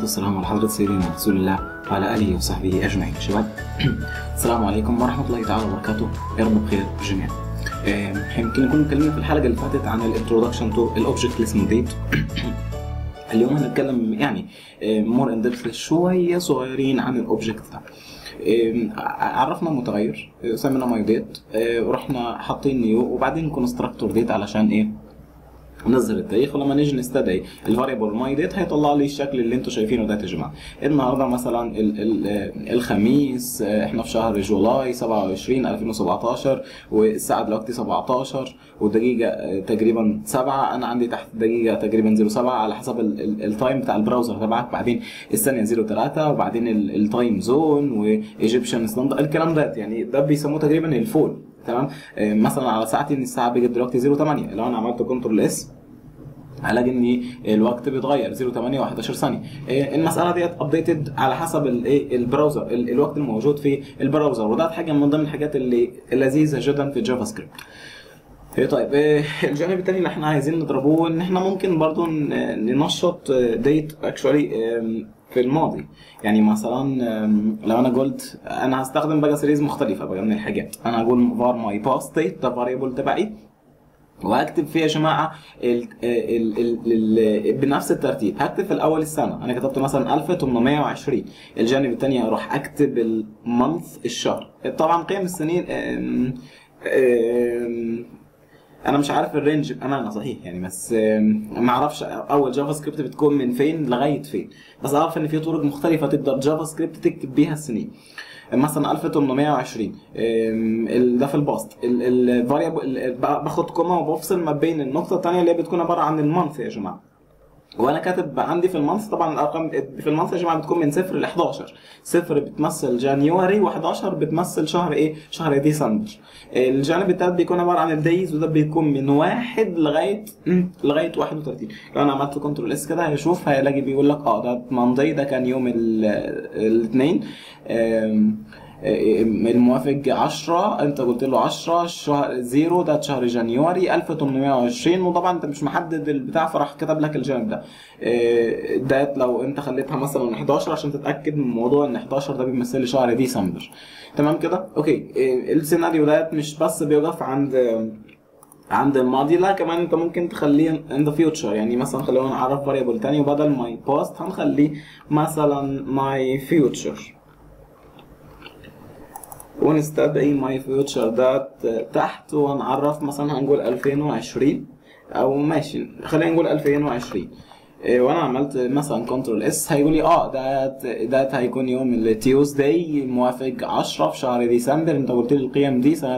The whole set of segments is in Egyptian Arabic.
والسلام على حضرة سيدنا رسول الله وعلى آله وصحبه أجمعين شباب السلام عليكم ورحمة الله تعالى وبركاته يا رب بخير جميعا آه، يمكن نكون اتكلمنا في الحلقة اللي فاتت عن الانترودكشن تو الاوبجكت اللي اسمه ديت اليوم هنتكلم يعني مور ان ديبث شوية صغيرين عن الاوبجكت ده آه، عرفنا متغير آه، سمينا ماي ديت ورحنا حاطين نيو وبعدين كونستراكتور ديت علشان ايه نظهر التاريخ ولما نيجي نستدعي الفاريبل ماي ديت هيطلع لي الشكل اللي انتم شايفينه ده يا جماعه النهارده مثلا ال ال الخميس احنا في شهر جولاي 27 2017 والساعه دلوقتي 17 والدقيقه تقريبا 7 انا عندي تحت دقيقه تقريبا 07 على حسب ال- ال- التايم بتاع البراوزر تبعك بعدين الثانيه 03 وبعدين ال- التايم زون وايجيبشن ستاندرد الكلام ده يعني ده بيسموه تقريبا الفول تمام آه، مثلا على ساعتي ان الساعه بقت دلوقتي 08 لو انا عملت كنترول اس هلاقي ان الوقت بيتغير 08 و11 ثانيه إيه، المساله ديت ابديتد على حسب الايه البراوزر ال- الوقت الموجود في البراوزر وده حاجه من ضمن الحاجات اللي اللذيذه جدا في الجافا سكريبت إيه طيب إيه الجانب الثاني اللي احنا عايزين نضربه ان احنا ممكن برضو ن- ننشط ديت اكشولي في الماضي يعني مثلا آم، لو انا قلت انا هستخدم بقى سيريز مختلفه بقى من الحاجات انا هقول var my past date ده فاريبل تبعي وهكتب فيه يا جماعه ال ال ال ال بنفس الترتيب هكتب في الاول السنه انا كتبت مثلا 1820 الجانب الثاني هروح اكتب المانث الشهر طبعا قيم السنين أم أم انا مش عارف الرينج بامانه صحيح يعني بس أم، ما اعرفش اول جافا سكريبت بتكون من فين لغايه فين بس اعرف ان في طرق مختلفه تقدر جافا سكريبت تكتب بيها السنين مثلا 1820 أم، ال- ده في الباست الفاريبل باخد كوما وبفصل ما بين النقطه الثانيه اللي هي بتكون عباره عن المانث يا جماعه وانا كاتب عندي في المانث طبعا الارقام في المانث يا جماعه بتكون من صفر ل 11 صفر بتمثل جانيوري و11 بتمثل شهر ايه شهر ديسمبر الجانب الثالث بيكون عباره عن الدايز وده بيكون من واحد لغايه مم، لغايه 31 لو انا عملت كنترول اس كده هيشوف هيلاقي بيقول لك اه ده ماندي ده كان يوم الاثنين الموافق 10 انت قلت له 10 شهر زيرو ده شهر جانيوري 1820 وطبعا انت مش محدد البتاع فراح كتب لك الجانب ده اه، ده لو انت خليتها مثلا 11 عشان تتاكد من موضوع ان 11 ده بيمثل لي شهر ديسمبر تمام كده اوكي اه، السيناريو ده مش بس بيقف عند اه، عند الماضي لا كمان انت ممكن تخليه in the future يعني مثلا خلينا نعرف variable تاني وبدل my past هنخليه مثلا my future ونستدعي ماي فيوتشر ده تحت ونعرف مثلا هنقول 2020 او ماشي خلينا نقول 2020 إيه، وانا عملت مثلا كنترول اس هيقول لي اه ده ده هيكون يوم التيوزداي موافق 10 في شهر ديسمبر انت قلت لي القيم دي سنه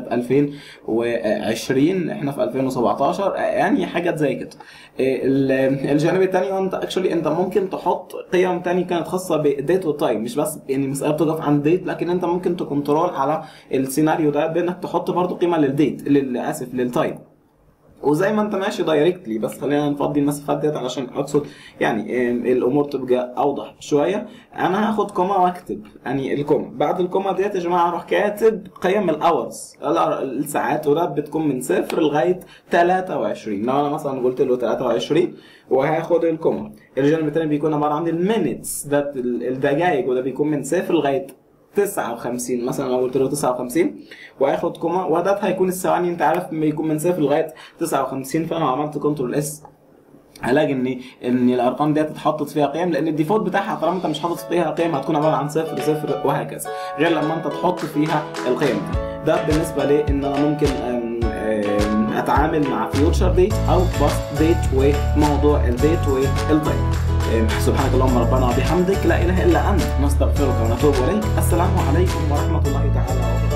2020 احنا في 2017 يعني حاجات زي كده إيه، ال- الجانب الثاني انت اكشولي انت ممكن تحط قيم تانية كانت خاصه بديت وتايم مش بس يعني مساله بتقف عند ديت لكن انت ممكن تكنترول على السيناريو ده بانك تحط برضو قيمه للديت لل- اسف للتايم وزي ما انت ماشي دايركتلي بس خلينا نفضي المسافات ديت علشان اقصد يعني ام، الامور تبقى اوضح شويه انا هاخد كوما واكتب يعني الكوما بعد الكوما ديت يا جماعه هروح كاتب قيم الاورز الساعات وده بتكون من صفر لغايه 23 لو انا مثلا قلت له 23 وهاخد الكوما الجانب الثاني بيكون عباره عن المينتس ده ال- الدقائق وده بيكون من صفر لغايه 59 مثلا لو قلت له 59 وهاخد كوما وده هيكون الثواني انت عارف بيكون من صفر لغايه 59 فانا لو عملت كنترول اس هلاقي ان ان الارقام ديت اتحطت فيها قيم لان الديفولت بتاعها طالما انت مش حاطط فيها قيم هتكون عباره عن صفر صفر وهكذا غير لما انت تحط فيها القيم دي ده بالنسبه لي ان انا ممكن أم، أم، اتعامل مع فيوتشر ديت او باست ديت وموضوع الديت والتايم أم، سبحانك اللهم ربنا وبحمدك لا اله الا انت نستغفرك ونتوب اليك السلام عليكم ورحمه الله تعالى وبركاته